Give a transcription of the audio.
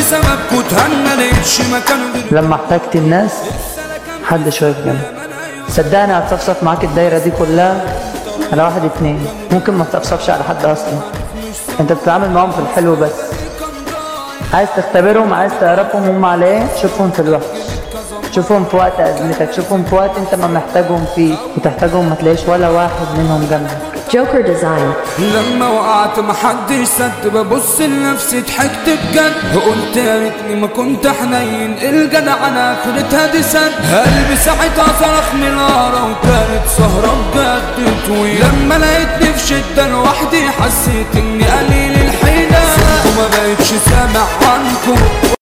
بسببكوا تهنى لقيتش مكان غير لما احتجت الناس محدش واقف جنبي صدقني هتصفصف معاك الدايرة دي كلها على واحد اتنين ممكن ما تصفصفش على حد اصلا انت بتتعامل معاهم في الحلو بس عايز تختبرهم عايز تعرفهم هم على ايه شوفهم في الوحش شوفهم في وقت ازمتك شوفهم في وقت انت ما محتاجهم فيه وتحتاجهم ما تلاقيش ولا واحد منهم جنبك Joker Design. لما وقعت محدش سد ببص لنفسي ضحكت بجد قلت يا ريتني ما كنت حنين الجدع انا اخرتها دي سد قلبي ساعتها صرخ من القهرة وكانت سهرة بجد طويلة لما لقيتني في شدة لوحدي حسيت اني قليل الحيلة وما بقتش سامع عنكم